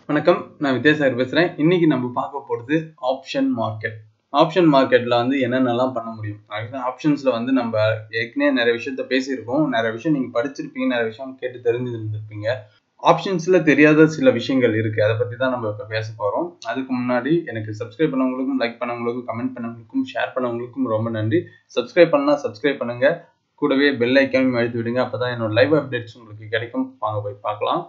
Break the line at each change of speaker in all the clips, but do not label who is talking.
வணக்கம் நான் வித்யாசாகர் பேசுகிறேன் இன்னைக்கு நம்ம பார்க்க போகிறது ஆப்ஷன் மார்க்கெட் ஆப்ஷன் மார்க்கெட்டில் வந்து என்னென்னலாம் பண்ண முடியும் ஆக்சுவலாக ஆப்ஷன்ஸில் வந்து நம்ம ஏற்கனவே நிறைய விஷயத்த பேசியிருக்கோம் நிறைய விஷயம் நீங்கள் படிச்சிருப்பீங்க நிறைய விஷயம் கேட்டு தெரிஞ்சிருந்திருப்பீங்க ஆப்ஷன்ஸில் தெரியாத சில விஷயங்கள் இருக்குது அதை பற்றி தான் நம்ம இப்போ பேச போகிறோம் அதுக்கு முன்னாடி எனக்கு சப்ஸ்கிரைப் பண்ணவங்களுக்கும் லைக் பண்ணவங்களுக்கும் கமெண்ட் பண்ணவங்களுக்கும் ஷேர் பண்ணவங்களுக்கும் ரொம்ப நன்றி சப்ஸ்கிரைப் பண்ணால் சப்ஸ்கிரைப் பண்ணுங்கள் கூடவே பெல் ஐக்கானும் அழுத்தி விடுங்க அப்போ தான் என்னோட லைவ் அப்டேட்ஸ் உங்களுக்கு கிடைக்கும் வாங்க போய் பார்க்கலாம்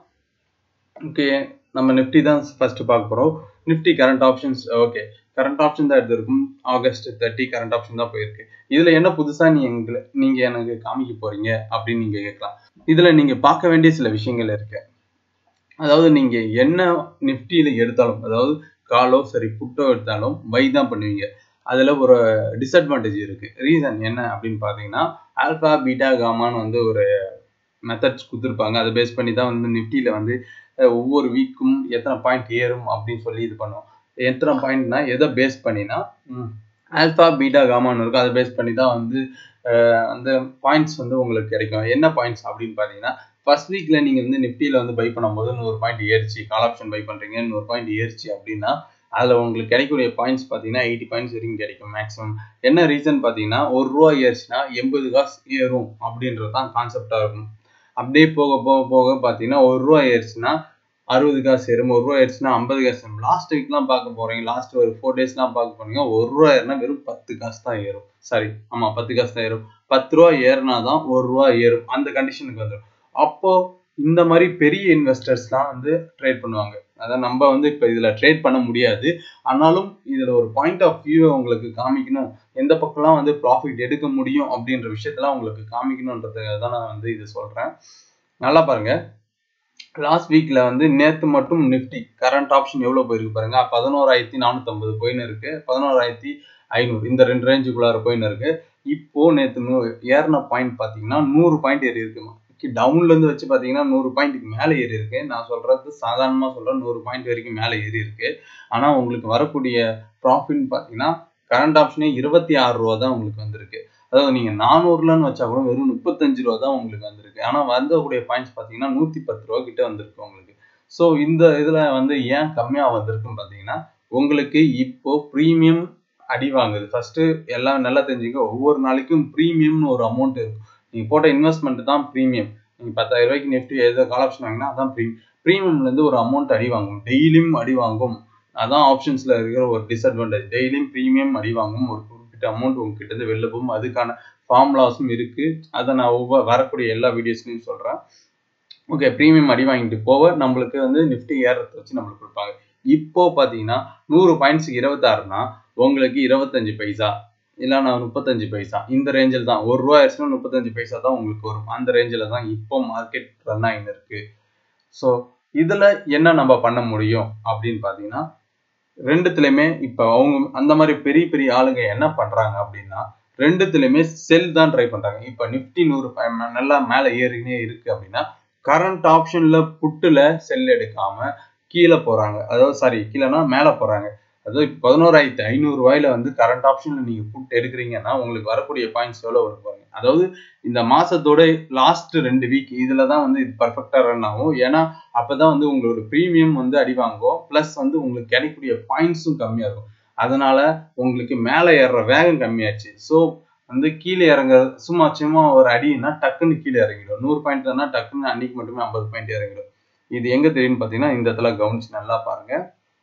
ஓகே நம்ம நிஃப்டி தான் ஃபர்ஸ்ட் பார்க்க போகிறோம் Nifty current options okay current option தான் எடுத்திருக்கும் ஆகஸ்ட் தேர்ட்டி கரண்ட் ஆப்ஷன் தான் போயிருக்கு இதில் என்ன புதுசாக நீ எங்களை நீங்கள் எனக்கு காமிக்க போகிறீங்க அப்படின்னு நீங்கள் கேட்கலாம் இதில் நீங்கள் பார்க்க வேண்டிய சில விஷயங்கள் இருக்கு அதாவது நீங்கள் என்ன நிஃப்டியில் எடுத்தாலும் அதாவது காலோ சரி புட்டோ எடுத்தாலும் பை தான் பண்ணுவீங்க அதில் ஒரு டிஸ்அட்வான்டேஜ் இருக்குது ரீசன் என்ன அப்படின்னு பார்த்தீங்கன்னா ஆல்ஃபா பீட்டா காமான்னு வந்து ஒரு மெத்தட்ஸ் கொடுத்துருப்பாங்க அதை பேஸ் பண்ணி தான் வந்து நிஃப்டியில் வந்து ஒவ்வொரு வீக்கும் எத்தனை பாயிண்ட் ஏறும் அப்படின்னு சொல்லி இது பண்ணுவோம் எத்தனை பாயிண்ட்னா எதை பேஸ் பண்ணினா ஆல்ஃபா பீட்டா காமான்னு இருக்கும் அதை பேஸ் பண்ணி தான் வந்து அந்த பாயிண்ட்ஸ் வந்து உங்களுக்கு கிடைக்கும் என்ன பாயிண்ட்ஸ் அப்படின்னு பார்த்தீங்கன்னா ஃபர்ஸ்ட் வீக்கில் நீங்கள் வந்து நிஃப்டியில் வந்து பை பண்ணும்போது நூறு பாயிண்ட் ஏறிச்சு கால் ஆப்ஷன் பை பண்ணுறீங்க நூறு பாயிண்ட் ஏறிச்சு அப்படின்னா அதில் உங்களுக்கு கிடைக்கக்கூடிய பாயிண்ட்ஸ் பார்த்தீங்கன்னா எயிட்டி பாயிண்ட்ஸ் வரைக்கும் கிடைக்கும் மேக்ஸிமம் என்ன ரீசன் பார்த்தீங்கன்னா ஒரு ரூபா ஏறிச்சுன்னா எண்பது காசு ஏறும் அப்படின்றது தான் கான்செப்டாக இருக்கும் அப்படியே போக போக போக பார்த்தீங்கன்னா ஒரு ரூபா ஏறிச்சுன்னா அறுபது காசு ஏறும் ஒரு ரூபா ஏறிச்சுன்னா ஐம்பது காசு ஏறும் லாஸ்ட் வீக்லாம் பார்க்க போகிறீங்க லாஸ்ட் ஒரு ஃபோர் டேஸ்லாம் பார்க்க போறீங்க ஒரு ரூபா ஏறினா வெறும் பத்து காசு தான் ஏறும் சாரி ஆமாம் பத்து காசு தான் ஏறும் பத்து ரூபா ஏறினா தான் ஒரு ரூபா ஏறும் அந்த கண்டிஷனுக்கு வந்துடும் அப்போ இந்த மாதிரி பெரிய இன்வெஸ்டர்ஸ்லாம் வந்து ட்ரேட் பண்ணுவாங்க அதான் நம்ம வந்து இப்போ இதில் ட்ரேட் பண்ண முடியாது ஆனாலும் இதில் ஒரு பாயிண்ட் ஆஃப் வியூவை உங்களுக்கு காமிக்கணும் எந்த பக்கம்லாம் வந்து ப்ராஃபிட் எடுக்க முடியும் அப்படின்ற விஷயத்தெல்லாம் உங்களுக்கு காமிக்கணுன்றதுக்காக தான் நான் வந்து இது சொல்கிறேன் நல்லா பாருங்க லாஸ்ட் வீக்கில் வந்து நேற்று மட்டும் நிஃப்டி கரண்ட் ஆப்ஷன் எவ்வளோ போயிருக்கு பாருங்க பதினோராயிரத்தி நானூற்றம்பது போயின்னு இருக்கு பதினோராயிரத்தி ஐநூறு இந்த ரெண்டு ரேஞ்சுக்குள்ளார போயின்னு இருக்கு இப்போ நேற்று நூ ஏறின பாயிண்ட் பார்த்தீங்கன்னா நூறு பாயிண்ட் ஏறி இருக்குமா டவுன்ல இருந்து வச்சு பாத்தீங்கன்னா நூறு பாயிண்ட்டுக்கு மேலே ஏறி இருக்கு நான் சொல்றது சாதாரணமா சொல்றேன் நூறு பாயிண்ட் வரைக்கும் மேலே ஏறி இருக்கு ஆனா உங்களுக்கு வரக்கூடிய ப்ராஃபிட் பாத்தீங்கன்னா கரண்ட் ஆப்ஷனே இருபத்தி ஆறு ரூபா தான் உங்களுக்கு வந்திருக்கு அதாவது நீங்க நானூறுலன்னு வச்சா கூட வெறும் முப்பத்தஞ்சு ரூபா தான் உங்களுக்கு வந்திருக்கு ஆனா வந்தக்கூடிய பாயிண்ட்ஸ் பாத்தீங்கன்னா நூத்தி பத்து ரூபா கிட்ட வந்திருக்கு உங்களுக்கு ஸோ இந்த இதுல வந்து ஏன் கம்மியா வந்திருக்குன்னு பாத்தீங்கன்னா உங்களுக்கு இப்போ ப்ரீமியம் அடி வாங்குது ஃபர்ஸ்ட் எல்லாம் நல்லா தெரிஞ்சுக்க ஒவ்வொரு நாளைக்கும் ப்ரீமியம்னு ஒரு அமௌண்ட் இருக்கும் நீங்கள் போட்ட இன்வெஸ்ட்மெண்ட் தான் ப்ரீமியம் நீங்கள் பத்தாயிரம் ரூபாய்க்கு நிஃப்டி ஏதோ கால் ஆப்ஷன் வாங்கினா அதான் ப்ரீ ப்ரீமியம்லேருந்து ஒரு அமௌண்ட் அடி வாங்கும் டெய்லியும் அடி வாங்கும் அதான் ஆப்ஷன்ஸில் இருக்கிற ஒரு டிஸ்அட்வான்டேஜ் டெய்லியும் ப்ரீமியம் அடி வாங்கும் ஒரு குறிப்பிட்ட அமௌண்ட் உங்ககிட்ட இருந்து வெளில போகும் அதுக்கான ஃபார்முலாஸும் இருக்குது அதை நான் ஒவ்வொரு வரக்கூடிய எல்லா வீடியோஸ்லையும் சொல்கிறேன் ஓகே ப்ரீமியம் அடி வாங்கிட்டு போக நம்மளுக்கு வந்து நிஃப்டி ஏறத்தை வச்சு நம்மளுக்கு கொடுப்பாங்க இப்போ பார்த்தீங்கன்னா நூறு பாயிண்ட்ஸுக்கு இருபத்தாறுனா உங்களுக்கு இருபத்தஞ்சு பைசா இல்லைனா முப்பத்தஞ்சு பைசா இந்த ரேஞ்சில் தான் ஒரு ரூபா ஆயிடுச்சுன்னா முப்பத்தஞ்சு பைசா தான் உங்களுக்கு வரும் அந்த ரேஞ்சில் தான் இப்போ மார்க்கெட் ரன் ஆகின்னு இருக்கு ஸோ இதில் என்ன நம்ம பண்ண முடியும் அப்படின்னு பார்த்தீங்கன்னா ரெண்டுத்துலையுமே இப்போ அவங்க அந்த மாதிரி பெரிய பெரிய ஆளுங்க என்ன பண்ணுறாங்க அப்படின்னா ரெண்டுத்துலையுமே செல் தான் ட்ரை பண்ணுறாங்க இப்போ நிஃப்டி நூறு நல்லா மேலே ஏறினே இருக்கு அப்படின்னா கரண்ட் ஆப்ஷனில் புட்டில் செல் எடுக்காம கீழே போகிறாங்க அதாவது சாரி கீழேனா மேலே போகிறாங்க அதாவது பதினோராயிரத்தி ஐநூறு ரூபாயில வந்து கரண்ட் ஆப்ஷன்ல நீங்க புட் எடுக்கிறீங்கன்னா உங்களுக்கு வரக்கூடிய பாயிண்ட்ஸ் எவ்வளவு வரும் பாருங்க அதாவது இந்த மாசத்தோட லாஸ்ட் ரெண்டு வீக் இதுல தான் வந்து இது பர்ஃபெக்டா ரன் ஆகும் ஏன்னா அப்பதான் வந்து உங்களோட ப்ரீமியம் வந்து அடி வாங்கும் பிளஸ் வந்து உங்களுக்கு கிடைக்கக்கூடிய பாயிண்ட்ஸும் கம்மியா இருக்கும் அதனால உங்களுக்கு மேலே ஏறுற வேகம் கம்மியாச்சு ஸோ வந்து கீழே இறங்க சும்மா சும்மா ஒரு அடினா டக்குன்னு கீழே இறங்கிடும் நூறு பாயிண்ட் தானே டக்குன்னு அன்னைக்கு மட்டுமே ஐம்பது பாயிண்ட் இறங்கிடும் இது எங்க தெரியும்னு பார்த்தீங்கன்னா இந்த இடத்துல கவனிச்சு நல்லா பாருங்க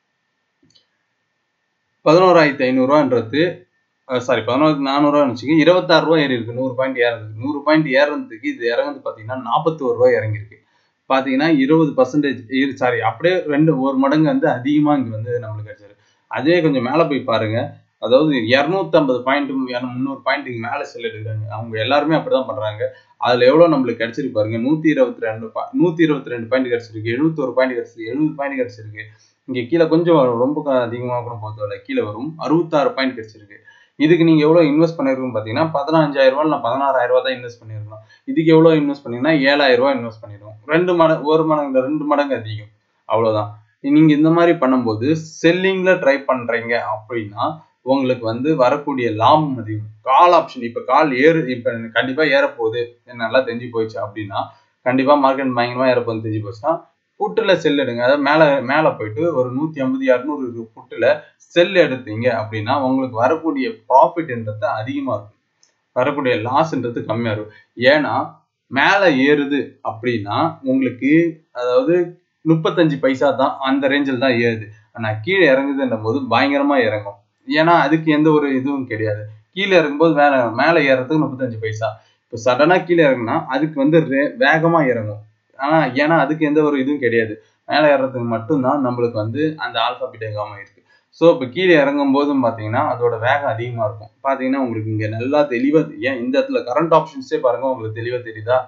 பதினோராயிரத்தி ஐநூறுரூவான்றது சாரி பதினோராயிரத்தி நானூறுரூவா வச்சுக்க இருபத்தாறு ரூபா ஏறி இருக்கு நூறு பாயிண்ட் ஏறதுக்கு நூறு பாயிண்ட் ஏறதுக்கு இது இறங்குது பார்த்தீங்கன்னா நாற்பத்தோரு ரூபா இறங்கியிருக்கு பார்த்தீங்கன்னா இருபது பர்சன்டேஜ் சாரி அப்படியே ரெண்டு ஒரு மடங்கு வந்து அதிகமாக இங்கே வந்து நம்மளுக்கு கிடைச்சாரு அதே கொஞ்சம் மேலே போய் பாருங்க அதாவது இரநூத்தம்பது பாயிண்ட் முந்நூறு பாயிண்ட்டுக்கு மேலே செல் எடுக்கிறாங்க அவங்க எல்லாருமே அப்படிதான் பண்றாங்க அதுல எவ்வளவு நம்மளுக்கு கிடைச்சிருக்கு பாருங்க நூத்தி இருபத்தி ரெண்டு நூத்தி இருபத்தி ரெண்டு பாயிண்ட் கிடைச்சிருக்கு எழுபத்தோரு பாயிண்ட் கிடைச்சிருக்கு எழுபது பாயிண்ட் கிடைச்சிருக்கு இங்க கீழே கொஞ்சம் ரொம்ப அதிகமாக கூட போத்தவில்லை கீழே வரும் அறுபத்தாறு பாயிண்ட் கிடைச்சிருக்கு இதுக்கு நீங்க எவ்வளவு இன்வெஸ்ட் பண்ணிருக்கோம் பாத்தீங்கன்னா பதினஞ்சாயிரம் ரூபாய் நான் பதினாறாயிரம் ரூபாய் தான் இன்வெஸ்ட் பண்ணிருக்கணும் இதுக்கு எவ்வளவு இன்வெஸ்ட் பண்ணீங்கன்னா ஏழாயிரம் ரூபாய் இன்வெஸ்ட் பண்ணிருக்கோம் ரெண்டு மடங்கு ஒரு மடங்கு ரெண்டு மடங்கு அதிகம் அவ்வளவுதான் நீங்க இந்த மாதிரி பண்ணும்போது செல்லிங்ல ட்ரை பண்றீங்க அப்படின்னா உங்களுக்கு வந்து வரக்கூடிய லாபம் அதிகம் கால் ஆப்ஷன் இப்ப கால் ஏறு இப்ப கண்டிப்பா ஏறப்போகுது நல்லா தெரிஞ்சு போயிடுச்சு அப்படின்னா கண்டிப்பா மார்க்கெட் பயங்கரமா ஏறப்போகுது தெரிஞ்சு போச்சுன்னா புட்டுல செல் எடுங்க அதாவது மேல மேல போயிட்டு ஒரு நூத்தி ஐம்பது இரநூறு புட்டுல செல் எடுத்தீங்க அப்படின்னா உங்களுக்கு வரக்கூடிய ப்ராஃபிட்ன்றது அதிகமா இருக்கும் வரக்கூடிய லாஸ்ன்றது கம்மியா இருக்கும் ஏன்னா மேல ஏறுது அப்படின்னா உங்களுக்கு அதாவது முப்பத்தஞ்சு பைசா தான் அந்த ரேஞ்சில் தான் ஏறுது ஆனா கீழே இறங்குதுன்ற போது பயங்கரமா இறங்கும் ஏன்னா அதுக்கு எந்த ஒரு இதுவும் கிடையாது கீழே இறங்கும்போது மேல மேல ஏறதுக்கு முப்பத்தஞ்சு பைசா இப்போ சடனா கீழே இறங்குனா அதுக்கு வந்து வேகமா இறங்கும் ஆனா ஏன்னா அதுக்கு எந்த ஒரு இதுவும் கிடையாது மேலே ஏறதுக்கு மட்டும்தான் நம்மளுக்கு வந்து அந்த ஆல்பா பீட்டா காமா இருக்கு ஸோ இப்போ கீழே இறங்கும் போதும் பார்த்தீங்கன்னா அதோட வேகம் அதிகமாக இருக்கும் பார்த்தீங்கன்னா உங்களுக்கு இங்கே நல்லா தெளிவாக ஏன் இந்த இடத்துல கரண்ட் ஆப்ஷன்ஸே பாருங்க உங்களுக்கு தெளிவாக தெரியுதா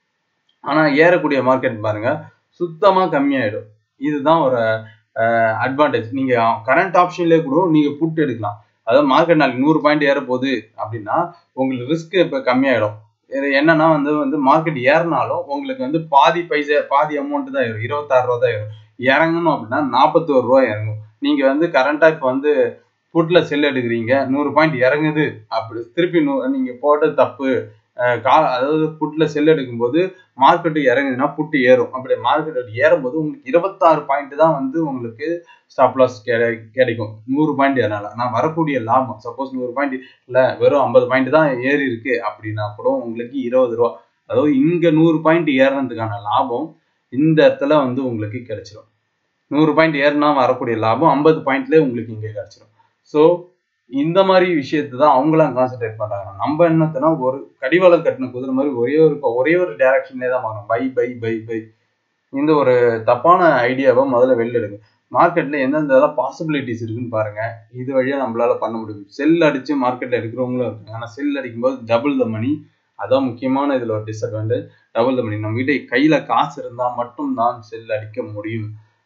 ஆனால் ஏறக்கூடிய மார்க்கெட் பாருங்க சுத்தமாக கம்மியாயிடும் இதுதான் ஒரு அட்வான்டேஜ் நீங்கள் கரண்ட் ஆப்ஷன்லேயே கூட நீங்கள் புட் எடுக்கலாம் அதாவது மார்க்கெட் நாளைக்கு நூறு பாயிண்ட் ஏற போகுது அப்படின்னா உங்களுக்கு ரிஸ்க் இப்போ கம்மியாயிடும் என்னன்னா வந்து வந்து மார்க்கெட் ஏறினாலும் உங்களுக்கு வந்து பாதி பைசா பாதி அமௌண்ட் தான் ஏறும் இருபத்தாறு ரூபா தான் ஏறும் இறங்கணும் அப்படின்னா நாற்பத்தோரு ரூபா இறங்கும் நீங்க வந்து கரண்டா இப்போ வந்து புட்ல செல் எடுக்கிறீங்க நூறு பாயிண்ட் இறங்குது அப்படி திருப்பி நூ நீங்க போட்டது தப்பு கா அதாவது புட்ல செல் எடுக்கும்போது மார்க்கெட்டு இறங்குதுன்னா புட்டு ஏறும் அப்படி மார்க்கெட் ஏறும்போது உங்களுக்கு இருபத்தாறு பாயிண்ட் தான் வந்து உங்களுக்கு ஸ்டாப் லாஸ் கிடைக்கும் நூறு பாயிண்ட் ஏறனால நான் வரக்கூடிய லாபம் சப்போஸ் நூறு பாயிண்ட் இல்லை வெறும் ஐம்பது பாயிண்ட் தான் ஏறி இருக்கு அப்படின்னா கூட உங்களுக்கு இருபது ரூபா அதாவது இங்க நூறு பாயிண்ட் ஏறினதுக்கான லாபம் இந்த இடத்துல வந்து உங்களுக்கு கிடைச்சிடும் நூறு பாயிண்ட் ஏறினா வரக்கூடிய லாபம் ஐம்பது பாயிண்ட்லேயே உங்களுக்கு இங்கே கிடைச்சிடும் ஸோ இந்த மாதிரி விஷயத்தை தான் அவங்களாம் கான்சென்ட்ரேட் பண்றாங்க நம்ம என்னத்தனா ஒரு கடிவாளம் கட்டின குதிரை மாதிரி ஒரே ஒரு ஒரே ஒரு டைரக்ஷன்லேயே தான் வாங்கணும் பை பை பை பை இந்த ஒரு தப்பான ஐடியாவை முதல்ல வெளில எடுங்க மார்க்கெட்ல எந்தெந்த இதெல்லாம் பாசிபிலிட்டிஸ் இருக்குன்னு பாருங்க இது வழியா நம்மளால பண்ண முடியும் செல் அடிச்சு மார்க்கெட்ல எடுக்கிறவங்களும் இருக்காங்க ஆனா செல் அடிக்கும்போது டபுள் த மணி அதான் முக்கியமான இதுல ஒரு டிஸ்அட்வான்டேஜ் டபுள் த மணி நம்ம கிட்ட கையில காசு இருந்தா மட்டும் தான் செல் அடிக்க முடியும்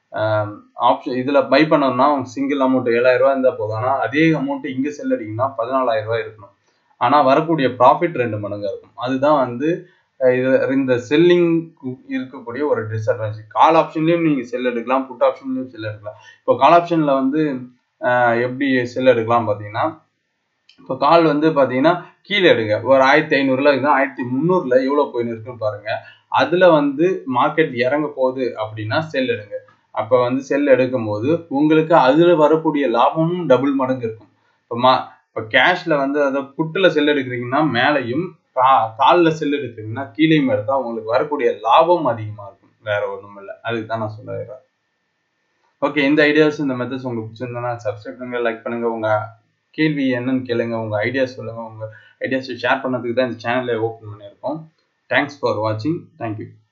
ஆப்ஷன் இதுல பை பண்ணோம்னா சிங்கிள் அமௌண்ட் ஏழாயிரம் ரூபாய் இருந்தா போதும் ஆனா அதே அமௌண்ட் இங்க செல் அடிக்கணும்னா பதினாலாயிரம் ரூபாய் இருக்கணும் ஆனா வரக்கூடிய ப்ராஃபிட் ரெண்டு மடங்கா இருக்கும் அதுதான் வந்து இது இந்த செல்லிங் இருக்கக்கூடிய ஒரு டிஸ்அட்வான்டேஜ் கால் ஆப்ஷன்லயும் நீங்க செல் எடுக்கலாம் புட் ஆப்ஷன்லயும் செல் எடுக்கலாம் இப்போ கால் ஆப்ஷன்ல வந்து எப்படி செல் எடுக்கலாம் பாத்தீங்கன்னா இப்போ கால் வந்து பாத்தீங்கன்னா கீழே எடுங்க ஒரு ஆயிரத்தி ஐநூறுல இருந்தா ஆயிரத்தி முந்நூறுல எவ்வளவு போயின்னு இருக்குன்னு பாருங்க அதுல வந்து மார்க்கெட் இறங்க போகுது அப்படின்னா செல் எடுங்க அப்ப வந்து செல் எடுக்கும் போது உங்களுக்கு அதுல வரக்கூடிய லாபமும் டபுள் மடங்கு இருக்கும் இப்போ மா இப்போ கேஷ்ல வந்து அதை புட்டுல செல் எடுக்கிறீங்கன்னா மேலையும் கா காலில் செல் எடுக்கிறீங்கன்னா கீழேயும் எடுத்தா உங்களுக்கு வரக்கூடிய லாபம் அதிகமா இருக்கும் வேற ஒன்றும் இல்லை அதுக்கு தான் நான் சொல்ல ஓகே இந்த ஐடியாஸ் இந்த மெத்தட்ஸ் உங்களுக்கு பிடிச்சிருந்தா சப்ஸ்கிரைப் பண்ணுங்க லைக் பண்ணுங்க உங்க கேள்வி என்னன்னு கேளுங்க உங்க ஐடியாஸ் சொல்லுங்க உங்க ஐடியாஸ் ஷேர் பண்ணதுக்கு தான் இந்த சேனலை ஓப்பன் பண்ணியிருக்கோம் தேங்க்ஸ் ஃபார் வாட்சிங் தேங்க்யூ